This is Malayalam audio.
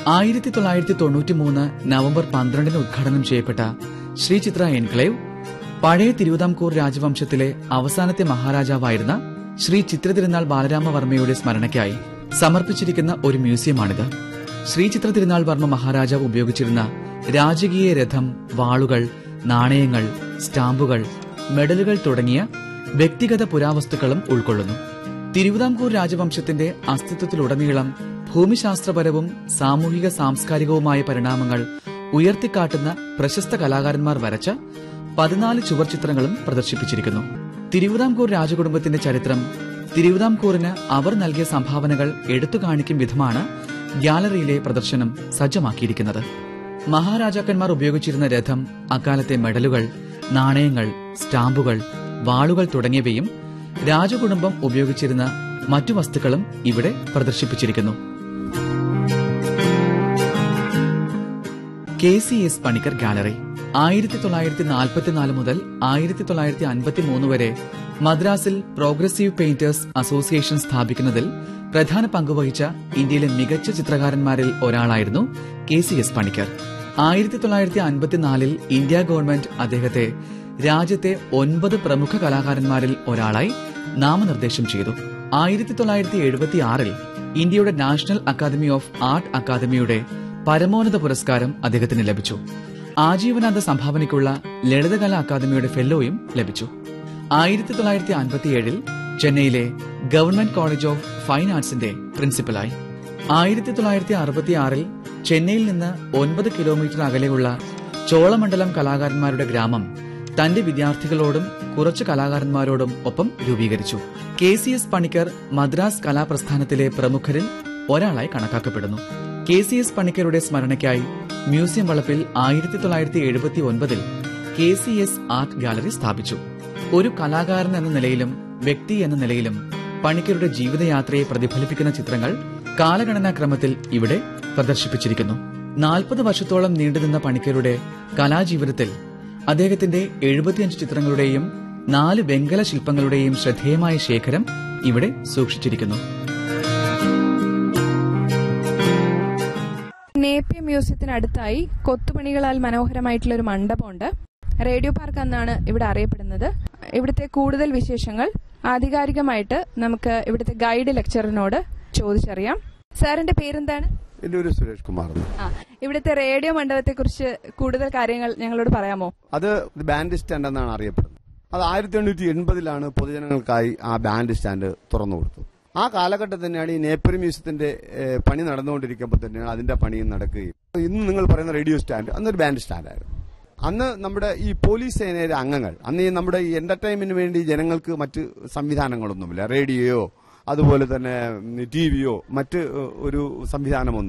ആയിരത്തി തൊള്ളായിരത്തി തൊണ്ണൂറ്റി മൂന്ന് നവംബർ പന്ത്രണ്ടിന് ഉദ്ഘാടനം ചെയ്യപ്പെട്ട ശ്രീ ചിത്ര എൻക്ലേവ് പഴയ തിരുവിതാംകൂർ രാജവംശത്തിലെ അവസാനത്തെ മഹാരാജാവായിരുന്ന ശ്രീ ചിത്രതിരുനാൾ ബാലരാമവർമ്മയുടെ സ്മരണയ്ക്കായി സമർപ്പിച്ചിരിക്കുന്ന ഒരു മ്യൂസിയമാണിത് ശ്രീ ചിത്ര തിരുനാൾ വർമ്മ മഹാരാജാവ് ഉപയോഗിച്ചിരുന്ന രാജകീയ രഥം വാളുകൾ നാണയങ്ങൾ സ്റ്റാമ്പുകൾ മെഡലുകൾ തുടങ്ങിയ വ്യക്തിഗത പുരാവസ്തുക്കളും ഉൾക്കൊള്ളുന്നു തിരുവിതാംകൂർ രാജവംശത്തിന്റെ അസ്തിത്വത്തിലുടനീളം ഭൂമിശാസ്ത്രപരവും സാമൂഹിക സാംസ്കാരികവുമായ പരിണാമങ്ങൾ ഉയർത്തിക്കാട്ടുന്ന പ്രശസ്ത കലാകാരന്മാർ വരച്ച പതിനാല് ചുവർ ചിത്രങ്ങളും പ്രദർശിപ്പിച്ചിരിക്കുന്നു തിരുവിതാംകൂർ രാജകുടുംബത്തിന്റെ ചരിത്രം തിരുവിതാംകൂറിന് അവർ നൽകിയ സംഭാവനകൾ എടുത്തു കാണിക്കും വിധമാണ് ഗ്യാലറിയിലെ പ്രദർശനം സജ്ജമാക്കിയിരിക്കുന്നത് മഹാരാജാക്കന്മാർ ഉപയോഗിച്ചിരുന്ന രഥം അക്കാലത്തെ മെഡലുകൾ നാണയങ്ങൾ സ്റ്റാമ്പുകൾ വാളുകൾ തുടങ്ങിയവയും രാജകുടുംബം ഉപയോഗിച്ചിരുന്ന മറ്റു വസ്തുക്കളും ഇവിടെ പ്രദർശിപ്പിച്ചിരിക്കുന്നു K C S Panicker gallery ആയിരത്തി തൊള്ളായിരത്തി നാൽപ്പത്തിനാല് മുതൽ ആയിരത്തി തൊള്ളായിരത്തി അൻപത്തി മൂന്ന് വരെ മദ്രാസിൽ പ്രോഗ്രസീവ് പെയിന്റേഴ്സ് അസോസിയേഷൻ സ്ഥാപിക്കുന്നതിൽ പ്രധാന പങ്കുവഹിച്ച ഇന്ത്യയിലെ മികച്ച ചിത്രകാരന്മാരിൽ ഒരാളായിരുന്നു കെ സി എസ് പണിക്കർ ആയിരത്തി തൊള്ളായിരത്തി അൻപത്തിനാലിൽ ഇന്ത്യ ഗവൺമെന്റ് അദ്ദേഹത്തെ രാജ്യത്തെ ഒൻപത് പ്രമുഖ കലാകാരന്മാരിൽ ഒരാളായി നാമനിർദ്ദേശം ചെയ്തു ആയിരത്തി തൊള്ളായിരത്തി എഴുപത്തി ആറിൽ ഇന്ത്യയുടെ നാഷണൽ അക്കാദമി ഓഫ് ആർട്ട് അക്കാദമിയുടെ പരമോന്നത പുരസ്കാരം അദ്ദേഹത്തിന് ലഭിച്ചു ആജീവനാന്ത സംഭാവനയ്ക്കുള്ള ലളിതകലാ അക്കാദമിയുടെ ഫെല്ലോയും ലഭിച്ചു ആയിരത്തി തൊള്ളായിരത്തി അൻപത്തിയേഴിൽ ചെന്നൈയിലെ ഗവൺമെന്റ് കോളേജ് ഓഫ് ഫൈൻ ആർട്സിന്റെ പ്രിൻസിപ്പലായി ആയിരത്തി തൊള്ളായിരത്തി അറുപത്തിയാറിൽ ചെന്നൈയിൽ നിന്ന് ഒൻപത് കിലോമീറ്റർ അകലെയുള്ള ചോളമണ്ഡലം കലാകാരന്മാരുടെ ഗ്രാമം തന്റെ വിദ്യാർത്ഥികളോടും കുറച്ച് കലാകാരന്മാരോടും ഒപ്പം രൂപീകരിച്ചു K C S Panicker Madras കലാപ്രസ്ഥാനത്തിലെ പ്രമുഖരിൽ ഒരാളായി കണക്കാക്കപ്പെടുന്നു കെ സി എസ് പണിക്കരുടെ സ്മരണയ്ക്കായി മ്യൂസിയം വളപ്പിൽ ആയിരത്തി തൊള്ളായിരത്തി എഴുപത്തി ഒൻപതിൽ K C S art gallery സ്ഥാപിച്ചു ഒരു കലാകാരൻ എന്ന നിലയിലും വ്യക്തി എന്ന നിലയിലും പണിക്കരുടെ ജീവിതയാത്രയെ പ്രതിഫലിപ്പിക്കുന്ന ചിത്രങ്ങൾ കാലഗണനാക്രമത്തിൽ ഇവിടെ പ്രദർശിപ്പിച്ചിരിക്കുന്നു നാൽപ്പത് വർഷത്തോളം നീണ്ടുനിന്ന പണിക്കരുടെ കലാജീവിതത്തിൽ അദ്ദേഹത്തിന്റെ എഴുപത്തിയഞ്ച് ചിത്രങ്ങളുടെയും നാല് വെങ്കല ശില്പങ്ങളുടെയും ശ്രദ്ധേയമായ ശേഖരം ഇവിടെ സൂക്ഷിച്ചിരിക്കുന്നു നേപ്പിയ മ്യൂസിയത്തിനടുത്തായി കൊത്തുപണികളാൽ മനോഹരമായിട്ടുള്ള ഒരു മണ്ഡപമുണ്ട് റേഡിയോ പാർക്ക് എന്നാണ് ഇവിടെ അറിയപ്പെടുന്നത് ഇവിടുത്തെ കൂടുതൽ വിശേഷങ്ങൾ ആധികാരികമായിട്ട് നമുക്ക് ഇവിടുത്തെ ഗൈഡ് ലെക്ചറിനോട് ചോദിച്ചറിയാം സാറിന്റെ പേരെന്താണ് എൻ്റെ ഒരു സുരേഷ് കുമാർ എന്ന്. ആ ഇവിടുത്തെ റേഡിയോ മണ്ഡപത്തെ കുറിച്ച് കൂടുതൽ കാര്യങ്ങൾ ഞങ്ങളോട് പറയാമോ അത് ബാൻഡ് സ്റ്റാൻഡ് എന്നാണ് അറിയപ്പെടുന്നത് അത് ആയിരത്തി എണ്ണൂറ്റി എൺപതിലാണ് പൊതുജനങ്ങൾക്കായി ആ ബാൻഡ് സ്റ്റാൻഡ് തുറന്നു കൊടുത്തത് ആ കാലഘട്ടത്തിൽ തന്നെയാണ് ഈ നേപ്പർ മ്യൂസിയത്തിന്റെ ഏഹ്, പണി നടന്നുകൊണ്ടിരിക്കുമ്പോൾ തന്നെയാണ് അതിന്റെ പണിയും നടക്കുകയും ഇന്ന് നിങ്ങൾ പറയുന്ന റേഡിയോ സ്റ്റാൻഡ് അന്നൊരു ബാൻഡ് സ്റ്റാൻഡായിരുന്നു അന്ന് നമ്മുടെ ഈ പോലീസ് സേനയിലെ അംഗങ്ങൾ അന്ന് ഈ നമ്മുടെ ഈ എന്റർടൈൻമെന്റിന് വേണ്ടി ജനങ്ങൾക്ക് മറ്റ് സംവിധാനങ്ങളൊന്നുമില്ല റേഡിയോയോ അതുപോലെ തന്നെ ടി വിയോ മറ്റ് ഏഹ്, ഒരു സംവിധാനമൊന്നും